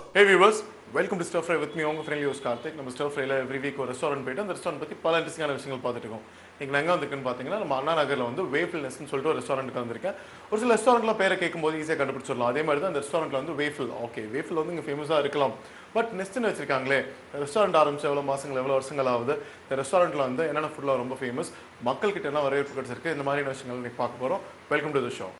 Hey viewers welcome to stir fry with me உங்கள் friendly யூஸ் கார்த்திக் நம்ம ஸ்டர் ஃப்ரைல எவ்ரி வீக் ஒரு ரெஸ்டாரண்ட் போயிட்டு அந்த ரெஸ்டாரண்ட் பற்றி பல இன்ட்ரெஸ்டிங்கான விஷயங்கள் பார்த்துட்டு இருக்கோம் இங்கே எங்கே வந்திருக்குன்னு பார்த்தீங்கன்னா நம்ம அண்ணா நகரில் வந்து வேஃபில்னஸ்னு சொல்லிட்டு ஒரு ரெஸ்டாரண்ட்டுக்கு வந்திருக்கேன் ஒரு சில ரெஸ்டாரண்ட்லாம் பேரை கேட்கும்போது ஈஸியாக கண்டுபிடிச்சிடலாம் அதே மாதிரி தான் அந்த ரெஸ்டாரண்ட்டில் வந்து வேஃபில் ஓகே வேஃபில் வந்து இங்கே ஃபேமஸாக இருக்கலாம் பட் நெஸ்ட்னு வச்சிருக்காங்களே ரெஸ்டாரண்ட் ஆரம்பிச்சு எவ்வளோ மாசங்கள் எவ்வளோ வருஷங்கள் ஆகுது இந்த ரெஸ்டாரண்ட்டில் வந்து என்னென்ன ஃபுட்லாம் ரொம்ப ஃபேமஸ் மக்கள்கிட்ட என்ன வரவேற்பு கிடைச்சிருக்கு இந்த மாதிரியான விஷயங்கள் இன்னைக்கு பார்க்க போகிறோம் welcome to the show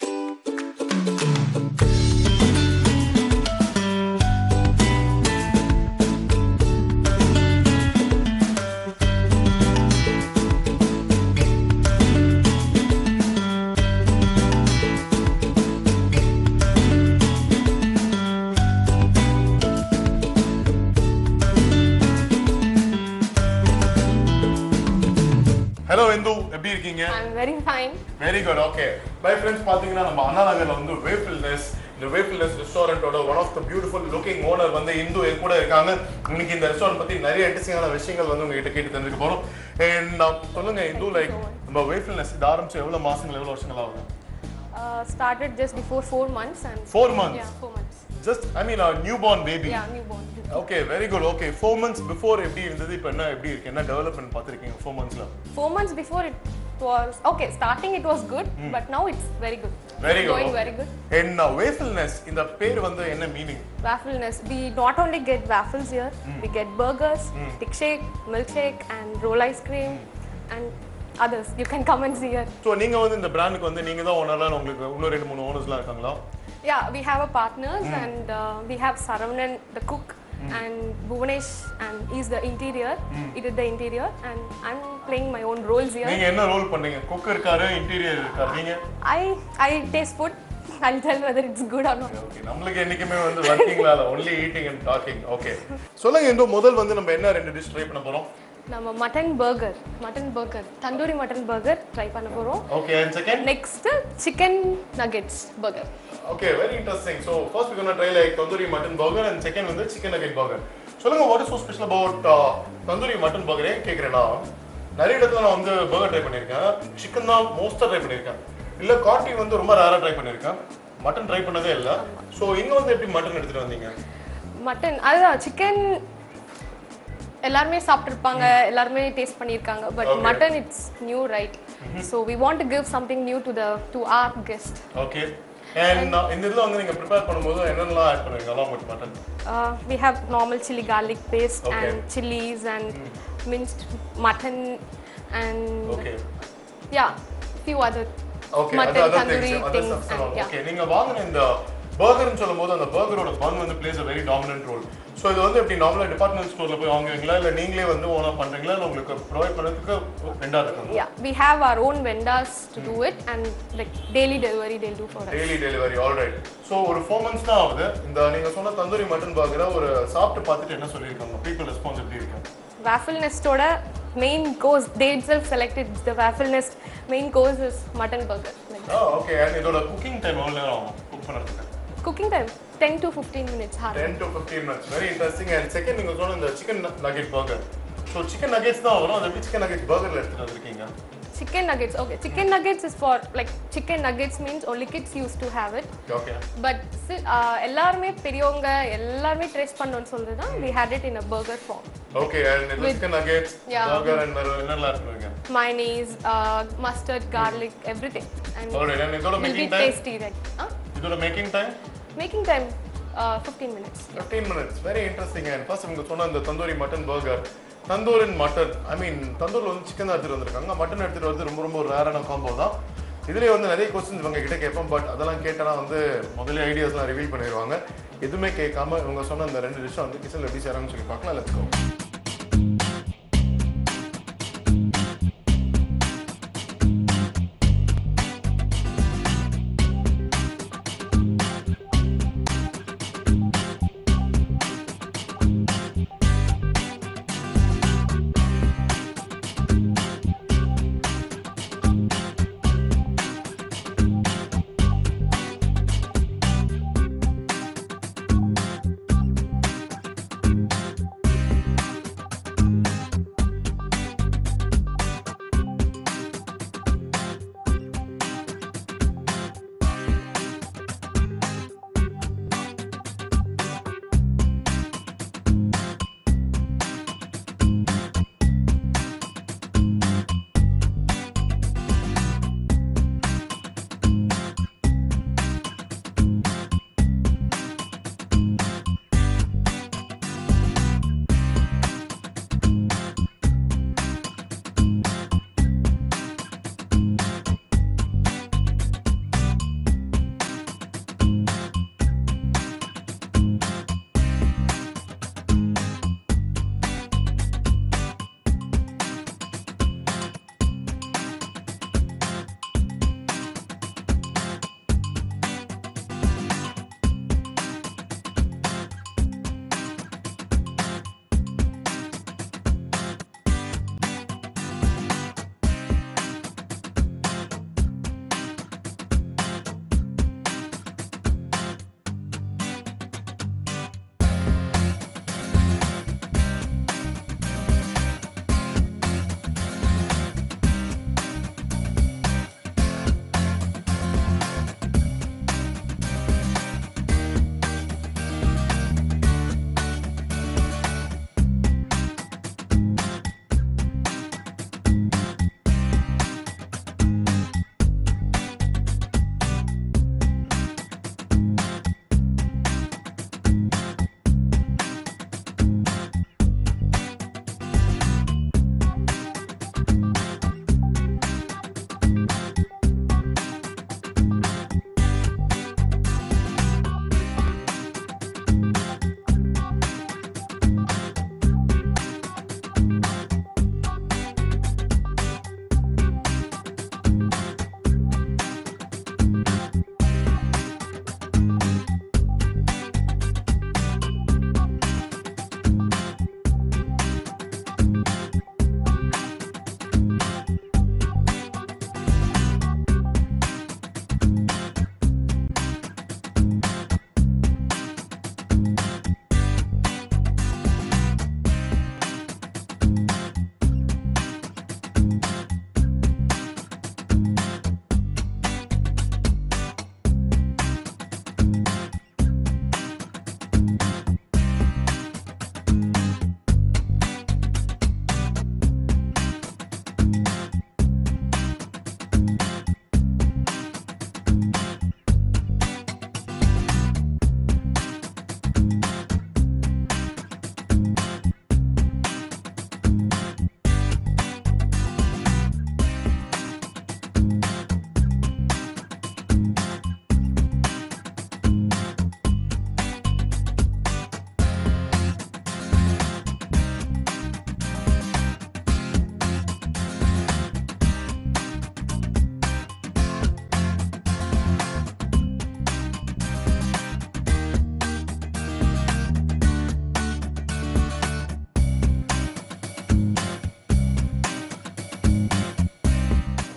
hello Indhu எப்படி இருக்கீங்க I'm very fine. Very good okay bye friends பாத்தீங்கன்னா நம்ம அண்ணா நகர்ல வந்து வேஃபில்னஸ் இந்த வேஃபில்னஸ் ரெஸ்டாரண்டோட one of the beautiful looking owner வந்து இந்து என் கூட இருக்காங்க இன்னைக்கு இந்த ரெஸ்டாரண்ட் பத்தி நிறைய இன்ட்ரெஸ்டிங்கான விஷயங்கள் வந்து உங்ககிட்ட கேட்டு தெரிஞ்சுக்க போறோம் அண்ட் சொல்லுங்க இந்து லைக் நம்ம வேஃபில்னஸ் இது ஆரம்பிச்சு எவ்வளவு மாசங்கள் எவ்வளவு வருஷங்கள் ஆகுது Uh, started just before four months and four months yeah, four months. Just I mean newborn baby Yeah, newborn. Okay very good okay four months before எப்படி இருந்தது இப்போ என்ன எப்படி இருக்கு என்ன டெவலப்மெண்ட் பார்த்துருக்கீங்க ஃபோர் மந்த்ஸ்ல Four months before it was okay. Starting it was good, but now it's very good. Very It's going good very good. என்ன வேஃபில்னஸ் இந்த பேர் வந்து என்ன meaning Waffleness. We not only get waffles here, we get burgers, thick shake, milkshake, and roll ice cream, and others. You can come and see here. So நீங்க வந்து இந்த பிராண்டுக்கு வந்து நீங்க தான் ஓனர்லாம் உங்களுக்கு இன்னும் ரெண்டு மூணு ஓனர்ஸ்லாம் இருக்காங்களா Yeah, we have a partners, and uh, we have Saravanan, the cook, and Bhuvanesh, and he's the interior. He did the interior, and I'm playing my own roles here. நீங்க என்ன ரோல் பண்ணீங்க குக் இருக்காரு interior இருக்காரு நீங்க I I taste food. I'll tell whether it's good or not. Okay நம்மளுக்கு என்னைக்குமே வந்து ஒர்க்கிங்ல இல்ல only eating and talking okay சொல்லுங்க இந்த முதல் வந்து நம்ம என்ன ரெண்டு டிஷ் ட்ரை பண்ண போறோம் நம்ம mutton burger mutton burger tandoori mutton burger try பண்ண போகிறோம் okay and second next chicken nuggets burger okay very interesting so first we gonna try like tandoori mutton burger and second வந்து சிக்கன் நகெட் பர்கர் சொல்லுங்க what is so special about tandoori mutton பர்கரே கேட்குறேன்னா நிறைய இடத்துல நான் வந்து பர்கர் ட்ரை பண்ணியிருக்கேன் chicken தான் மோஸ்ட்டாக ட்ரை பண்ணியிருக்கேன் இல்லை காட்டி வந்து ரொம்ப ரேராக ட்ரை பண்ணியிருக்கேன் மட்டன் ட்ரை பண்ணதே இல்லை ஸோ இங்கே வந்து எப்படி மட்டன் எடுத்துகிட்டு வந்தீங்க மட்டன் அதுதான் சிக்கன் எல்லாருமே சாப்பிட்ருப்பாங்க எல்லாருமே டேஸ்ட் பண்ணியிருக்காங்க but Okay. Mutton it's new right so we want to give something new to the to our guest okay and இந்த இதில் வந்து நீங்கள் ப்ரிப்பேர் பண்ணும்போது என்னென்னலாம் ஆட் பண்ணுவீங்க along with mutton we have normal chilli garlic paste Okay. And chillies and minced mutton and okay yeah few other okay Mutton, அது அதான் tandoori தெரியும் அது things and- சப்ஸ்டன் yeah. ஓகே நீங்க வாங்குன இந்த பர்கர்னு சொல்லும்போது அந்த பர்கரோட பன் வந்து plays a very dominant role so இது வந்து எப்படி நார்மலாக டிபார்ட்மெண்ட் ஸ்டோர்ல போய் வாங்குவீங்களா இல்லை நீங்களே வந்து ஓனா பண்றீங்களா இல்லை உங்களுக்கு ப்ரொவைட் பண்ணுறதுக்கு ரெண்டா இருக்காங்க Yeah, we have our own vendors to do it, and like daily delivery they'll do for us. Daily delivery alright so ஒரு ஃபோர் மந்த்ஸ் தான் ஆகுது இந்த நீங்க சொன்ன தந்தூரி மட்டன் பர்கரை ஒரு சாப்பிட்டு பார்த்துட்டு என்ன சொல்லியிருக்காங்க பீப்புள் ரெஸ்பான்ஸ் எப்படி இருக்கு Waffle Nestoda main course they itself selected the Waffle Nest main course is mutton burger. Like, ah okay and இதோட குக்கிங் டைம் எவ்வளோ நேரம் ஆகும் குக் பண்ணுறதுக்கு cooking time 10 to 15 minutes hard. Ten to fifteen minutes very interesting and second நீங்கள் சொன்ன இந்த chicken nugget burger so chicken nuggets தான் வரும் அது எப்படி சிக்கன் நகெட் பர்கரில் எடுத்துகிட்டு வந்திருக்கீங்க Chicken nuggets. Okay, chicken nuggets is for like chicken nuggets means only kids used to have it. Okay But still, uh, எல்லாருமே பெரியவங்க எல்லாருமே ட்ரேஸ் பண்ணணும்னு சொல்றது தான் we had it in a burger form. Okay and இந்த With- chicken nuggets Yeah. Burger and வேற என்னெல்லாம் இருக்குங்க Mayonnaise, uh, mustard, garlic, everything. And alright and இதோட will be making time tasty, right? Huh? இதோட making time Making time uh, 15 minutes. 15 minutes very interesting and first இவங்க சொன்ன இந்த tandoori mutton burger tandoor and mutton I mean தந்தூர்ல வந்து chicken தான் எடுத்துட்டு வந்திருக்காங்க மட்டன் எடுத்துட்டு வந்து ரொம்ப ரொம்ப ஒரு ரேரான காம்போ தான் இதுலயே வந்து நிறைய கொஸ்டின்ஸ் இவங்க கிட்ட கேட்போம் பட் அதெல்லாம் கேட்டனா வந்து முதல்ல ஐடியாஸ்லாம் ரிவீல் பண்ணிடுவாங்க எதுவுமே கேட்காம இவங்க சொன்ன அந்த ரெண்டு டிஷ்ஷை வந்து கிச்சனில் எப்படி செய்றாங்கன்னு சொல்லி பார்க்கலாம் let's go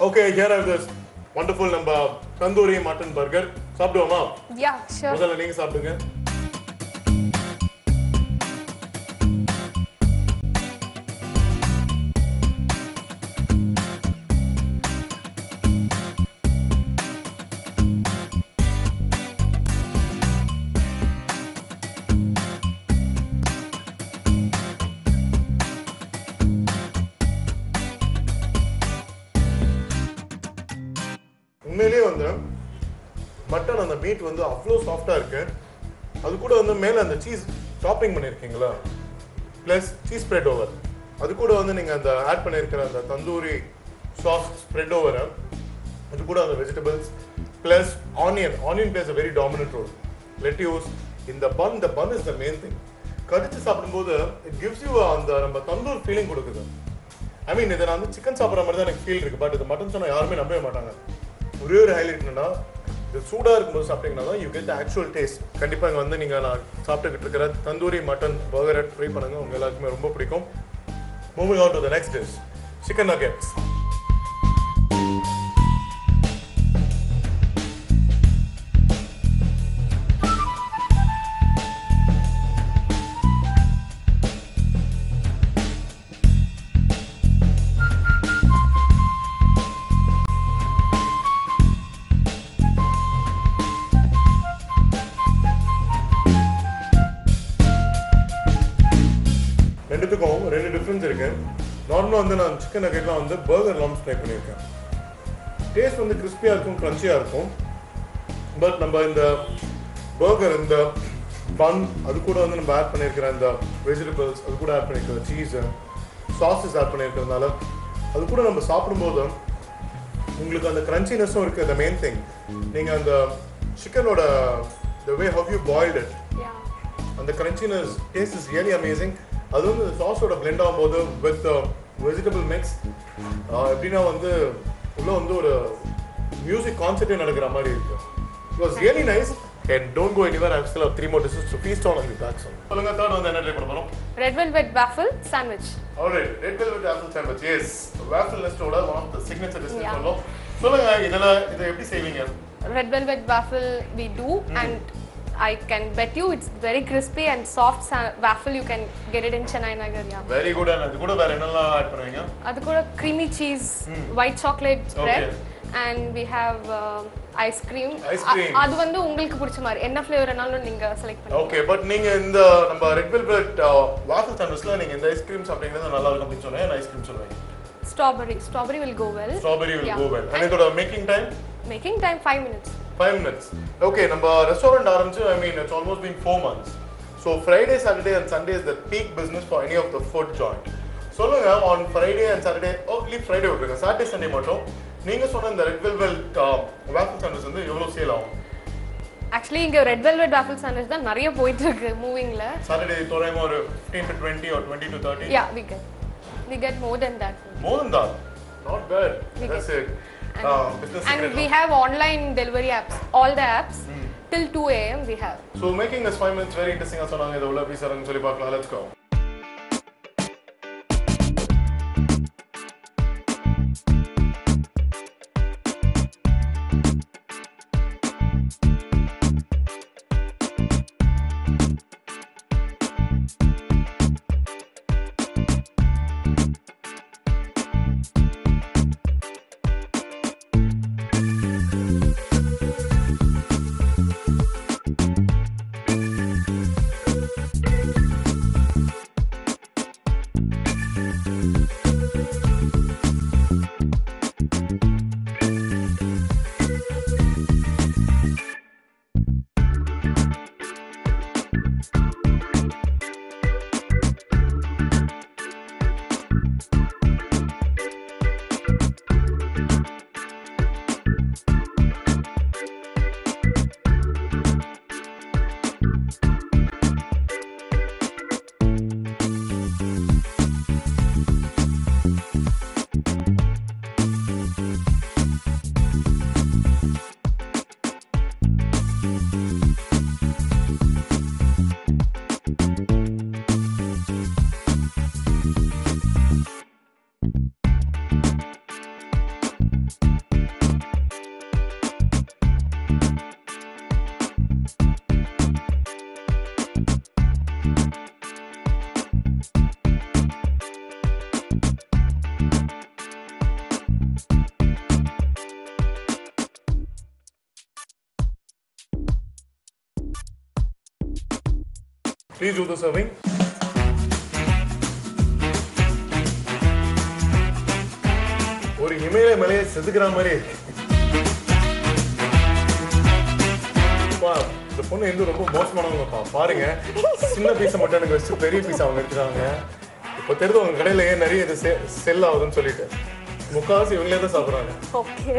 okay here are this wonderful நம்ம தந்தூரி மட்டன் பர்கர் சாப்பிடுவோமா Yeah, sure. முதல்ல நீங்க சாப்பிடுங்க உண்மையிலேயே வந்து மட்டன் அந்த மீட் வந்து அவ்வளோ சாஃப்டாக இருக்கு அது கூட வந்து மேலே அந்த சீஸ் டாப்பிங் பண்ணியிருக்கீங்களா ப்ளஸ் சீஸ் ஸ்ப்ரெட் ஓவர் அது கூட வந்து நீங்கள் அந்த ஆட் பண்ணியிருக்கிற அந்த தந்தூரி சாஸ் ஸ்ப்ரெட் ஓவரை அது கூட அந்த vegetables plus onion onion plays a very dominant role lettuce இந்த பன் இந்த bun is the main thing கடிச்சு சாப்பிடும்போது இட் கிவ்ஸ் யூ அந்த நம்ம தந்தூர் ஃபீலிங் கொடுக்குது ஐ மீன் இதை நான் வந்து சிக்கன் சாப்பிட்ற மாதிரி தான் எனக்கு ஃபீல் இருக்கு பட் இது மட்டன் சொன்னால் யாருமே நம்பவே மாட்டாங்க ஒரே ஒரு ஹைலைட் என்னன்னா இது சூடாக இருக்கும்போது சாப்பிட்டீங்கன்னா தான் யூ கெட் ஆக்சுவல் டேஸ்ட் கண்டிப்பாக இங்கே வந்து நீங்கள் நான் சாப்பிட்டுக்கிட்டு இருக்கிற தந்தூரி மட்டன் பர்கரை ட்ரை பண்ணுங்க உங்க எல்லாருக்குமே ரொம்ப பிடிக்கும் moving on to the next dish chicken nuggets ரெண்டுத்துக்கும் ரெண்டு டிஃப்ரென்ஸ் இருக்கு நார்மலாக வந்து நான் சிக்கன் நகெட்லாம் வந்து பர்கர் லாம்ஸ் ட்ரை பண்ணியிருக்கேன் டேஸ்ட் வந்து கிறிஸ்பியாக இருக்கும் க்ரன்ச்சியாக இருக்கும் பட் நம்ம இந்த பர்கர் இந்த பன் அது கூட வந்து நம்ம ஆட் பண்ணியிருக்கிற இந்த வெஜிடபிள்ஸ் அது கூட ஆட் பண்ணியிருக்கிற சீஸு சாஸஸ் ஆட் பண்ணியிருக்கிறதுனால அது கூட நம்ம சாப்பிடும்போது உங்களுக்கு அந்த கிரன்ச்சினஸும் இருக்குது அந்த மெயின் திங் நீங்கள் அந்த சிக்கனோட the way how you boiled it Yeah. அந்த கிரன்ச்சினஸ் டேஸ்ட் இஸ் ரியலி அமேசிங் அது வந்து சாஸோட பிளெண்ட் ஆகும்போது வித் வெஜிடபிள் மிக்ஸ் எப்படின்னா வந்து உள்ள வந்து ஒரு மியூசிக் கான்சர்ட்டே நடக்கிற மாதிரி இருக்கு it was really nice and don't go anywhere I still three more dishes to feast on the back சொல்லுங்க தேர்ட் வந்து என்ன ட்ரை பண்ண போறோம் Red velvet waffle sandwich. Alright red velvet apple sandwich yes waffle நெஸ்டோட one of the signature dish Yeah. சொல்லலாம் சொல்லுங்க இதெல்லாம் இதை எப்படி செய்வீங்க Red velvet waffle we do and I can bet you it's very crispy and soft sa- waffle you can get it in Chennai Nagar. Yeah. Very good and அது கூட வேற என்னெல்லாம் ஆட் பண்ணுவீங்க அது கூட creamy cheese, white chocolate spread Okay. and we have uh, ice cream. Ice a- cream. அது வந்து உங்களுக்கு பிடிச்ச மாதிரி என்ன ஃப்ளேவர்னாலும் நீங்க செலக்ட் பண்ணி ஓகே பட் நீங்க இந்த நம்ம ரெட் வெல்வெட் வாஃபிள் சாண்ட்விச்ல நீங்க இந்த ஐஸ்கிரீம் சாப்பிட்டீங்கன்னா நல்லா இருக்கும் அப்படின்னு சொன்னேன் ஐஸ்கிரீம் சொல்லுவேன் strawberry. Strawberry will go well. Strawberry will Yeah. Go well and இதோட making time Making time 5 minutes. Five minutes okay நம்ம ரெஸ்டாரண்ட் ஆரம்பிச்சு I mean it's almost been four months so Friday Saturday and Sunday is the peak business for any of the food joint சொல்லுங்க on Friday and Saturday oh Friday விட்டுருங்க Saturday Sunday மட்டும் நீங்க சொன்ன இந்த red velvet waffle sandwich வந்து எவ்வளோ sale ஆகும் actually இங்க ரெட் வெல்வெட் waffle sandwich தான் நிறைய போயிட்டு இருக்கு மூவிங்ல சாட்டர்டே தோராயமா ஒரு ஃபிஃப்டீன் டு டுவெண்ட்டி ஒரு twenty to thirty Yeah, we get we get more than that. More than that. Not bad. We That's it. And, Uh, business and secret. we have online delivery apps. All the apps till 2 a.m. we have. So making this five minutes very interesting. சொன்னாங்க இதை உள்ள எப்படி sir சொல்லி பார்க்கலாம் let's go. Please do the serving ஒரு இமய மலையை செதுக்கிற மாதிரி இருக்கு அப்பா, இந்த பொண்ணு எந்த ரொம்ப மோசமானவங்கப்பா பாருங்க சின்ன பீஸை மட்டும் எனக்கு வச்சு பெரிய பீஸ் அவங்க எடுத்துறாங்க இப்போ தெரிஞ்சு உங்க கடையில ஏன் நிறைய இது செல் ஆகுதுன்னு சொல்லிட்டு முக்காவாசி இவங்களே தான் சாப்பிடுறாங்க ஓகே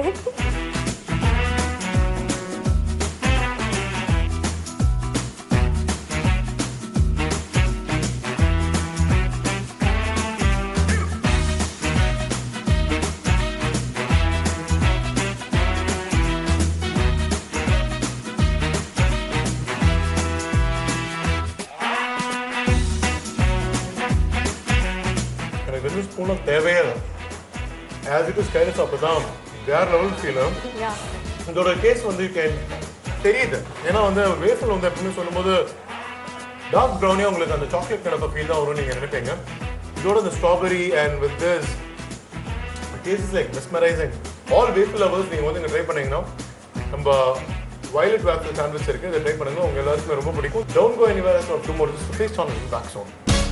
எனக்கு ரெண்டு ஸ்பூனும் தேவையே இல்லை ஆஸ் இட் இஸ் கைண்ட் அப்படிதான் வேற லெவல் ஃபீலும் யா இதோட கேஸ் வந்து can- தெரியுது ஏன்னா வந்து வேஃபல் வந்து எப்பவுமே சொல்லும்போது டார்க் ப்ரௌனே உங்களுக்கு அந்த சாக்லேட் கலப்ப ஃபீல் தான் வரும்னு நீங்கள் நினைப்பீங்க இதோட இந்த strawberry and with this taste is like mesmerising all waffle lovers நீங்கள் வந்து இங்கே ட்ரை பண்ணீங்கன்னா நம்ம வயலட் வேஃபல் சாண்ட்விச் இருக்கு இதை ட்ரை பண்ணுங்க உங்க எல்லாருக்குமே ரொம்ப பிடிக்கும் don't go anywhere of two more taste on back சோன்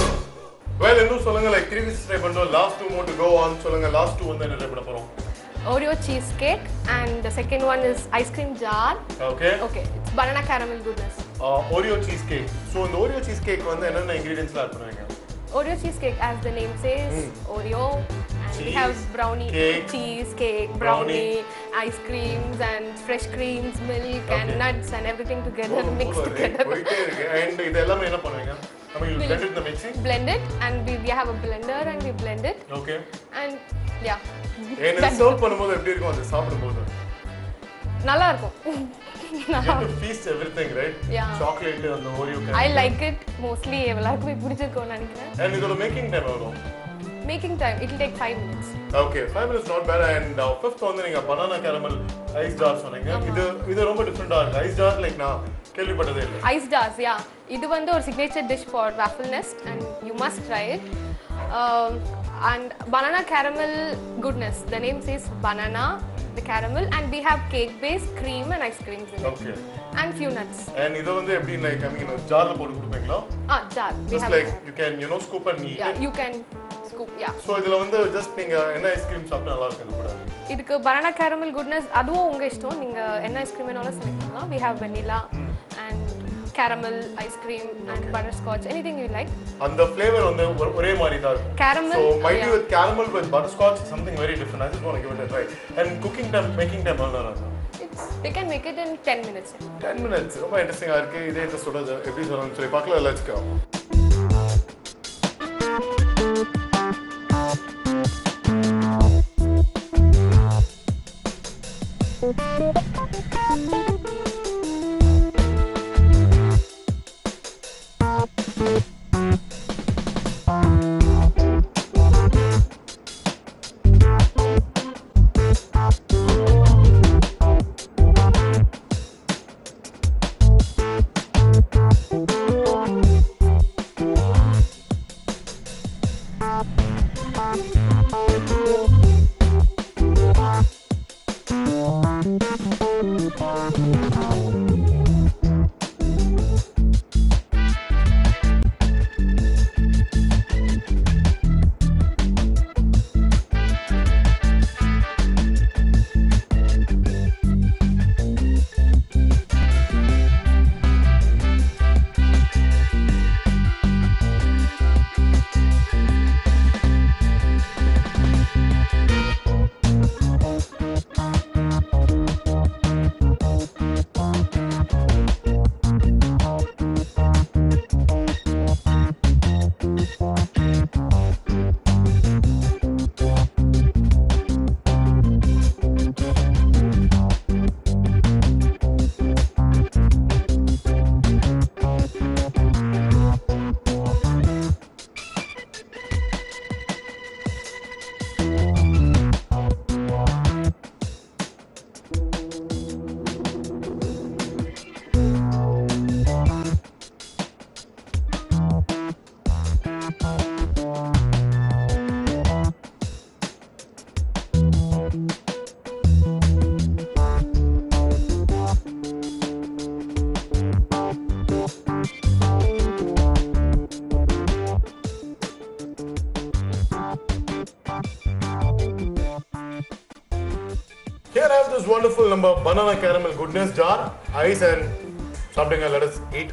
வேல் இன்னும் சொல்லுங்க லைக் த்ரீ வீக்ஸ் ட்ரை பண்ணுறோம் last two more to go on சொல்லுங்க லாஸ்ட் டூ வந்து என்ன ட்ரை பண்ண போகிறோம் Oreo cheesecake and the second one is ice cream jar. Okay Okay, it's banana caramel goodness. Oreo cheese cake so இந்த Oreo cheese cake வந்து என்னென்ன இன்கிரீடியன்ஸ்லாம் add பண்ணுவீங்க Oreo cheesecake, as the name says, Oreo. And we Cheese, have brownie, cake, cheese, cake, brownie. brownie, ice creams, and fresh creams, milk, and Okay. nuts, and everything together, mixed போதும், together. போயிட்டே இருக்கு and இது எல்லாமே என்ன பண்ணுவீங்க நம்ம you blend இந்த mixing blend it, and we, we have a blender, and we blend it, okay and yeah. என்ன That's- சர்வ் பண்ணும்போது எப்படி இருக்கும் அது சாப்பிடும்போது நல்லா இருக்கும் feast everything right Yeah. Chocolate அந்த Oreo I like it mostly எல்லாருக்குமே பிடிச்சிருக்கும்னு நினைக்கிறேன் அண்ட் இதோட மேக்கிங் டைம் எவ்வளோ making time it take five minutes okay five minutes not bad and fifth வந்து நீங்க பனானா கேரமல் ஐஸ் ஜார் சொன்னீங்க இது இது ரொம்ப டிஃப்ரெண்டா இருக்கு ஐஸ் ஜார் லைக் நான் கேள்விப்பட்டதே இல்லை ஐஸ் ஜார்ஸ் யா இது வந்து ஒரு signature dish for waffle nest and you must try it um, and banana caramel goodness the name says banana the caramel and we have cake base cream and ice creams in it okay and few nuts and இதை வந்து எப்படி like I மீன் ஜார்ல போட்டு கொடுப்பீங்களா ah jar we just have like you can you know scoop and yeah you can scoop yeah so இதுல வந்து just நீங்க என்ன ஐஸ்கிரீம் சாப்பிட்டா நல்லா இருக்கும் கூட இதுக்கு banana caramel goodness அதுவும் உங்க இஷ்டம் நீங்க என்ன ஐஸ்கிரீம் வேணாலும் செலக்ட் பண்ணலாம் we have vanilla and caramel ice cream and butterscotch anything you like அந்த ஃப்ளேவர் வந்து ஒரு- ஒரே மாதிரி தான் இருக்கும் caramel So might be yeah. with caramel with butterscotch something very different. I just want to give it a try. And cooking time, making time எவ்வளோ நேரம் ஆகும்? it's they can make it in 10 minutes 10 minutes. ரொம்ப இன்ட்ரெஸ்டிங்காக இருக்கு இதே இன்ட்ரெஸ்டோட எப்படி சொல்லணும்னு சொல்லி பார்க்கல லெட்ஸ் கோ இஸ் வண்டர்ஃபுல் நம்ம banana caramel goodness jar ice and சாப்பிடுங்க let us eat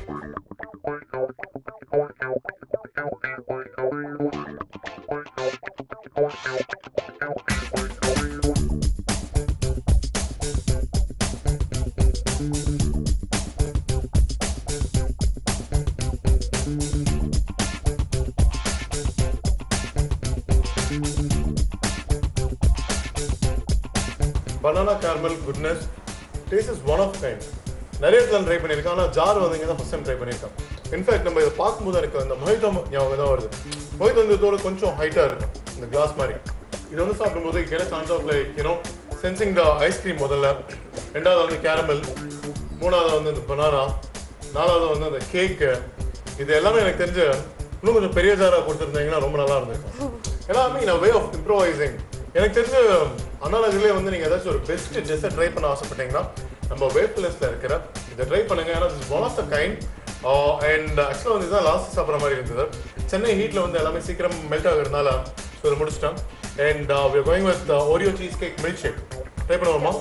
banana caramel goodness taste is one of kind நிறைய இடத்துல ட்ரை பண்ணியிருக்கேன் ஆனால் ஜார் வந்து இங்கே தான் ஃபஸ்ட் டைம் ட்ரை பண்ணியிருக்கேன் இன்ஃபேக்ட் நம்ம இதை பார்க்கும்போது எனக்கு அந்த மொஹிதோ ஞாபகம் தான் வருது மொஹிதோ வந்து இதோட கொஞ்சம் ஹைட்டாக இருக்கும் இந்த கிளாஸ் மாதிரி இது வந்து சாப்பிடும்போது get chance of like you know sensing the ice cream முதல்ல ரெண்டாவது வந்து கேரமல் மூணாவது வந்து இந்த பனானா நாலாவது வந்து அந்த கேக்கு இது எல்லாமே எனக்கு தெரிஞ்சு இன்னும் கொஞ்சம் பெரிய ஜாரா கொடுத்துருந்தீங்கன்னா ரொம்ப நல்லா இருந்திருக்கும் ஏன்னா மீன் வே ஆஃப் இம்ப்ரோவைசிங் எனக்கு தெரிஞ்ச அண்ணா நகர்லேயே வந்து நீங்கள் ஏதாச்சும் ஒரு பெஸ்ட் டிஷ்ஷை ட்ரை பண்ண ஆசைப்பட்டீங்கன்னா நம்ம வேட் பிளேஸில் இருக்கிற இதை ட்ரை பண்ணுங்க ஏன்னா one of the kind and ஆக்சுவலாக வந்து இதுதான் லாஸ்ட் சாப்பிட்ற மாதிரி இருந்தது சென்னை ஹீட்டில் வந்து எல்லாமே சீக்கிரம் மெல்ட் ஆகுறதுனால ஸோ இதை முடிச்சிட்டேன் and we are going with uh, Oreo cheesecake milkshake try பண்ணுவோமா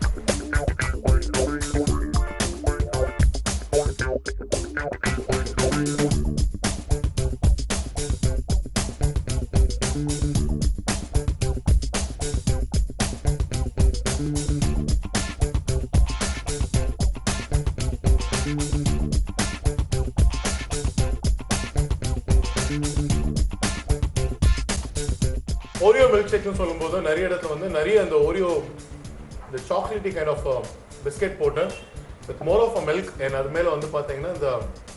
ஓரியோ மில்க் ஷேக்னு சொல்லும்போது நிறைய இடத்துல வந்து நிறைய அந்த ஓரியோ இந்த சாக்லேட்டி கைண்ட் ஆஃப் பிஸ்கெட் போட்டு with more of a milk and அது மேலே வந்து பார்த்தீங்கன்னா இந்த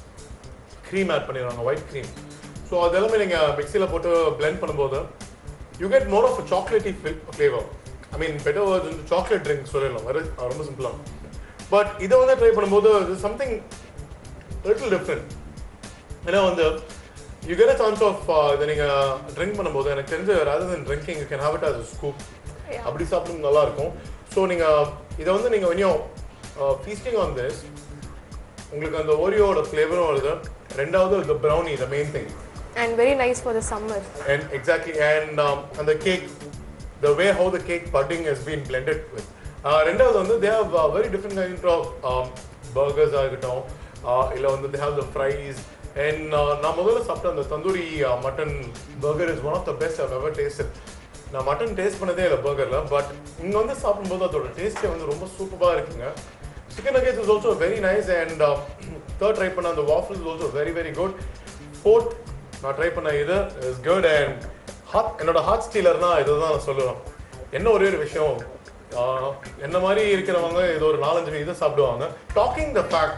க்ரீம் ஆட் பண்ணிடுவாங்க ஒயிட் க்ரீம் ஸோ அது எல்லாமே நீங்கள் மிக்சியில் போட்டு blend பண்ணும்போது you get more of chocolatey flavour I mean better words வந்து சாக்லேட் ட்ரிங்க் சொல்லிடலாம் வெரி ரொம்ப சிம்பிளாக பட் இதை வந்து ட்ரை பண்ணும்போது சம்திங் லிட்டில் டிஃப்ரெண்ட் ஏன்னா வந்து you get a chance of இதை நீங்கள் ட்ரிங்க் பண்ணும்போது எனக்கு தெரிஞ்ச rather than drinking you can have it as a scoop Yeah. அப்படி சாப்பிடும் நல்லா இருக்கும் ஸோ நீங்கள் இதை வந்து நீங்கள் வெனியும் ஃபீஸ்டிங் ஆன் திஸ் உங்களுக்கு அந்த ஓரியோட ஃப்ளேவரும் வருது ரெண்டாவது இந்த brownie the main thing And very nice for the summer. and exactly and um, and the cake the way how the cake pudding has been blended with uh, ரெண்டாவது வந்து they have uh, very different kind of um, burgers ஆகட்டும் uh, இல்ல வந்து they have the fries and uh, நான் முதல்ல சாப்பிட்ட அந்த tandoori mutton burger is one of the best I've ever tasted நான் மட்டன் டேஸ்ட் பண்ணதே இல்லை பர்கர்ல பட் இங்க வந்து சாப்பிடும்போது அதோட டேஸ்டே வந்து ரொம்ப சூப்பராக இருக்குங்க chicken nuggets is also very nice and third try பண்ண அந்த waffle is also very very good fourth நான் ட்ரை பண்ண இது இஸ் குட் அண்ட் ஹாட் என்னோட ஹாட் ஸ்டீலர்னா இதுதான் நான் சொல்லுவேன் என்ன ஒரே ஒரு விஷயம் ஆஹ், என்ன மாதிரி இருக்கிறவங்க இது ஒரு நாலஞ்சு இதை சாப்பிடுவாங்க டாக்கிங் த ஃபேக்ட்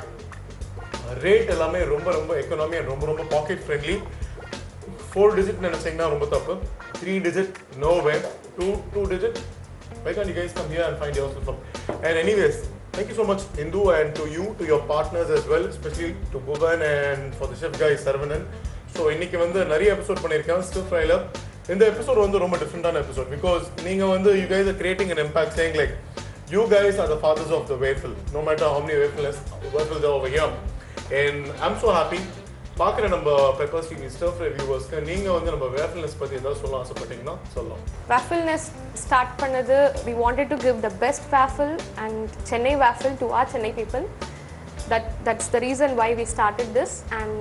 ரேட் எல்லாமே ரொம்ப ரொம்ப எக்கனாமி அண்ட் ரொம்ப ரொம்ப பாக்கெட் ஃப்ரெண்ட்லி ஃபோர் டிஜிட் நினைச்சீங்கன்னா ரொம்ப தப்பு three digit no way two two digit why can't you guys come here and find yourself from and anyways thank you so much Indu and to you to your partners as well especially to Bhuvan and for the chef guy Saravanan so இன்னைக்கு வந்து நிறைய episode பண்ணியிருக்கேன் still ஃப்ரைல இந்த episode வந்து ரொம்ப டிஃப்ரெண்டான episode because நீங்க வந்து you guys are creating an impact saying like you guys are the fathers of the waffle no matter how many waffles waffles are over here and I'm so happy பார்க்குற நம்ம peppers TV ஸ்டர்ஃப் ரிவ்யூவர்ஸ்க்கு நீங்கள் வந்து நம்ம வேஃபில்னஸ் பற்றி ஏதாவது சொல்ல ஆசைப்பட்டீங்கன்னா சொல்லலாம் Waffle Nest start பண்ணது we wanted to give the best waffle and Chennai waffle to our Chennai people. That that's the reason why we started this and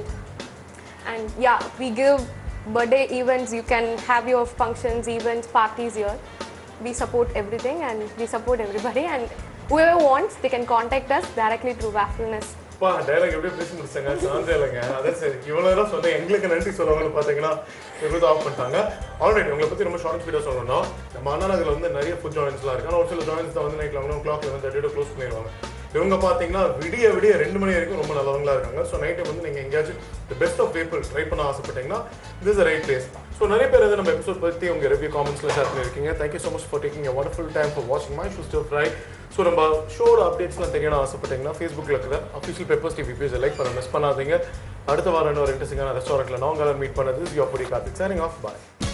and yeah we give birthday events. You can have your functions, events, parties here. We support everything and we support everybody and whoever wants they can contact us directly through Waffle Nest. அப்பா dialogue எப்படியே பேசி முடிச்சாங்க chance இல்லைங்க அதான் சரி இவ்வளோ நேரம் சொன்னேன் எங்களுக்கு நன்றி சொல்லுவாங்கன்னு பார்த்தீங்கன்னா இவ்வளோ ஆஃப் பண்ணிட்டாங்க ஆல்ரெடி உங்களை பற்றி ரொம்ப ஷார்ட் ஸ்பீடாக சொல்லணும்னா நம்ம அண்ணா நகரில் வந்து நிறைய ஃபுட் ஜாயின்ஸ்லாம் இருக்கு ஆனால் ஒரு சில ஜாயின்ஸ் தான் வந்து night eleven o'clock eleven thirty close பண்ணிடுவாங்க இவங்க பார்த்தீங்கன்னா விடிய விடிய ரெண்டு மணி வரைக்கும் ரொம்ப நல்லவங்களா இருக்காங்க ஸோ நைட்டு வந்து நீங்கள் எங்கேயாச்சும் the best of people try பண்ண ஆசைப்பட்டீங்கன்னா this is the right place so நிறைய பேர் வந்து நம்ம எபிசோட் பற்றி உங்கள் ரிவ்யூ காமெண்ட்ஸில் ஷேர் பண்ணியிருக்கீங்க thank you so much for taking a wonderful time for வாட்சிங் my show still fry so நம்ம ஷோட அப்டேட்ஸ்லாம் தெரியணும் ஆசைப்பட்டீங்கன்னா ஃபேஸ்புக்கில் இருக்கிற அஃபிஷியல் பேப்பர்ஸ் டிவி பேஜை லைக் பண்ண மிஸ் பண்ணாதீங்க அடுத்த வாரம் இன்னொரு இன்ட்ரெஸ்டிங்கான ரெஸ்டாரண்ட்டில் நான் உங்களை மீட் பண்ணது யோர் பொடி கார்த்திக் சரிங் ஆஃப் பாய்